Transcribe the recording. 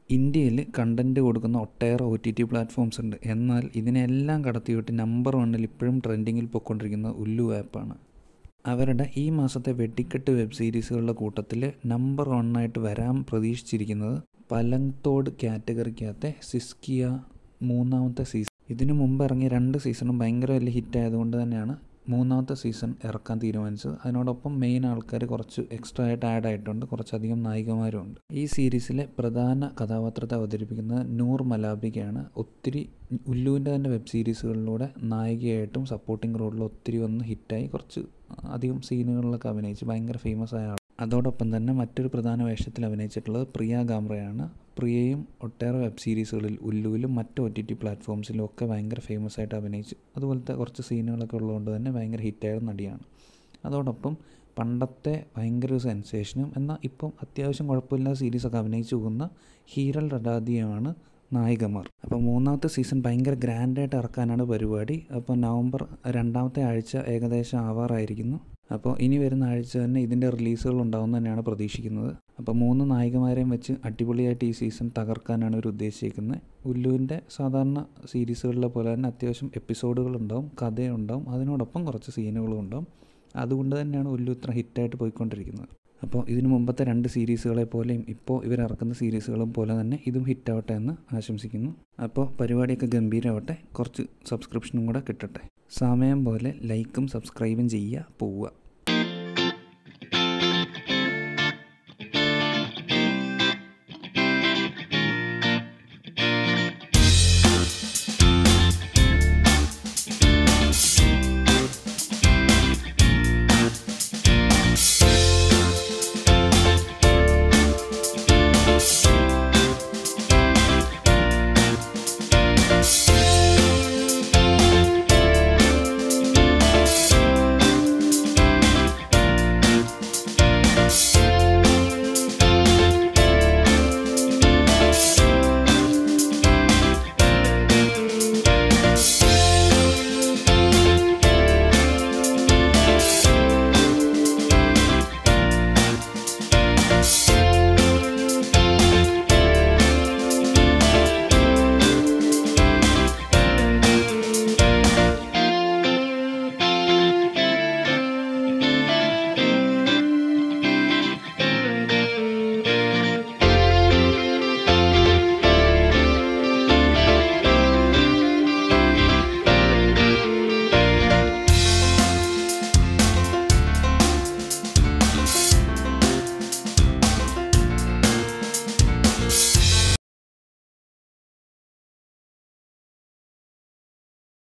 ഇന്ത്യയിൽ കണ്ടൻറ്റ് കൊടുക്കുന്ന ഒട്ടേറെ ഒ ടി ടി പ്ലാറ്റ്ഫോംസ് ഉണ്ട് എന്നാൽ ഇതിനെല്ലാം കടത്തിവിട്ട് നമ്പർ വണ്ണിൽ ഇപ്പോഴും ട്രെൻഡിങ്ങിൽ പൊയ്ക്കൊണ്ടിരിക്കുന്ന ഉല്ലു ആപ്പാണ് അവരുടെ ഈ മാസത്തെ വെടിക്കെട്ട് വെബ് സീരീസുകളുടെ കൂട്ടത്തിൽ നമ്പർ വണ്ണായിട്ട് വരാൻ പ്രതീക്ഷിച്ചിരിക്കുന്നത് പലങ്തോട് കാറ്റഗറിക്കകത്തെ സിസ്കിയ മൂന്നാമത്തെ സീസൺ ഇതിനു മുമ്പ് ഇറങ്ങിയ രണ്ട് സീസണും ഭയങ്കര വലിയ ഹിറ്റ് ആയതുകൊണ്ട് തന്നെയാണ് മൂന്നാമത്തെ സീസൺ ഇറക്കാൻ തീരുമാനിച്ചത് അതിനോടൊപ്പം മെയിൻ ആൾക്കാർ കുറച്ച് എക്സ്ട്രാ ആയിട്ട് ആഡ് ആയിട്ടുണ്ട് കുറച്ചധികം നായികമാരും ഉണ്ട് ഈ സീരീസിലെ പ്രധാന കഥാപാത്രത്തെ അവതരിപ്പിക്കുന്നത് നൂർ മലാബികയാണ് ഒത്തിരി ഉല്ലുവിൻ്റെ തന്നെ വെബ് സീരീസുകളിലൂടെ നായികയായിട്ടും സപ്പോർട്ടിംഗ് റോളിൽ ഒത്തിരി വന്ന് ഹിറ്റായി കുറച്ച് അധികം സീനുകളിലൊക്കെ അഭിനയിച്ച് ഭയങ്കര ഫേമസ് ആയ ആൾ അതോടൊപ്പം തന്നെ മറ്റൊരു പ്രധാന വേഷത്തിൽ അഭിനയിച്ചിട്ടുള്ളത് പ്രിയ ഗാംറയാണ് പ്രിയയും ഒട്ടേറെ വെബ് സീരീസുകളിൽ ഉല്ലുവിലും മറ്റ് ഒ ടി ടി പ്ലാറ്റ്ഫോംസിലും ഒക്കെ ഭയങ്കര ഫേമസ് ആയിട്ട് അഭിനയിച്ചു അതുപോലത്തെ കുറച്ച് സീനുകളൊക്കെ ഉള്ളതുകൊണ്ട് തന്നെ ഭയങ്കര ഹിറ്റായ നടിയാണ് അതോടൊപ്പം പണ്ടത്തെ ഭയങ്കര ഒരു സെൻസേഷനും എന്നാൽ ഇപ്പം അത്യാവശ്യം കുഴപ്പമില്ലാത്ത സീരീസൊക്കെ അഭിനയിച്ചു പോകുന്ന ഹീരൽ റഡാദിയാണ് നായികമാർ അപ്പോൾ മൂന്നാമത്തെ സീസൺ ഭയങ്കര ഗ്രാൻഡായിട്ട് ഇറക്കാനാണ് പരിപാടി അപ്പോൾ നവംബർ രണ്ടാമത്തെ ആഴ്ച ഏകദേശം ആവാറായിരിക്കുന്നു അപ്പോൾ ഇനി വരുന്ന ആഴ്ച തന്നെ ഇതിൻ്റെ റിലീസുകൾ ഉണ്ടാവും തന്നെയാണ് പ്രതീക്ഷിക്കുന്നത് അപ്പോൾ മൂന്ന് നായികമാരെയും വെച്ച് അടിപൊളിയായിട്ട് ഈ സീസൺ തകർക്കാനാണ് ഇവർ ഉദ്ദേശിക്കുന്നത് ഉല്ലുവിൻ്റെ സാധാരണ സീരീസുകളിലെ പോലെ തന്നെ അത്യാവശ്യം എപ്പിസോഡുകളുണ്ടാവും കഥയുണ്ടാവും അതിനോടൊപ്പം കുറച്ച് സീനുകളും ഉണ്ടാവും അതുകൊണ്ട് തന്നെയാണ് ഉല്ലു ഇത്ര ഹിറ്റായിട്ട് പോയിക്കൊണ്ടിരിക്കുന്നത് അപ്പോൾ ഇതിനു മുമ്പത്തെ രണ്ട് സീരീസുകളെ പോലെയും ഇപ്പോൾ ഇവരിറക്കുന്ന സീരീസുകളും പോലെ തന്നെ ഇതും ഹിറ്റാവട്ടെ എന്ന് ആശംസിക്കുന്നു അപ്പോൾ പരിപാടിയൊക്കെ ഗംഭീരമാവട്ടെ കുറച്ച് സബ്സ്ക്രിപ്ഷനും കൂടെ കിട്ടട്ടെ സമയം പോലെ ലൈക്കും സബ്സ്ക്രൈബും ചെയ്യുക പോവുക